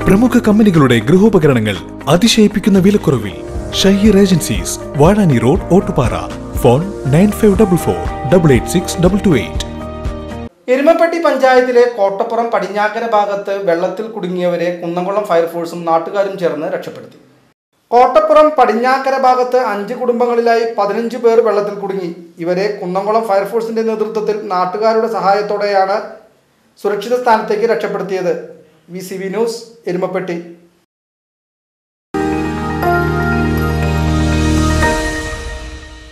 പ്രമുഖ കമ്പനികളുടെ ഗൃഹോപകരണങ്ങൾ അതിശയിപ്പിക്കുന്ന വിലക്കുറവിൽ Shaheer agencies Vazhani road Ottupara phone nine five double four double eight six double two eight Erumapetty പഞ്ചായത്തിലെ കോട്ടപ്പുറം പടിഞ്ഞാക്കര ഭാഗത്ത് വെള്ളത്തിൽ കുടുങ്ങിയവരെ കുന്നംകുളം ഫയർഫോഴ്സും നാട്ടുകാരും ചേർന്ന് രക്ഷപ്പെടുത്തി കോട്ടപ്പുറം പടിഞ്ഞാക്കര ഭാഗത്ത് അഞ്ച് കുടുംബങ്ങളിലായി പതിനഞ്ച് പേർ വെള്ളത്തിൽ കുടുങ്ങി ഇവരെ കുന്നംകുളം ഫയർഫോഴ്സിന്റെ നേതൃത്വത്തിൽ നാട്ടുകാരുടെ സഹായത്തോടെയാണ് സുരക്ഷിത സ്ഥാനത്തേക്ക് രക്ഷപ്പെടുത്തിയത് V C V news Erumapetty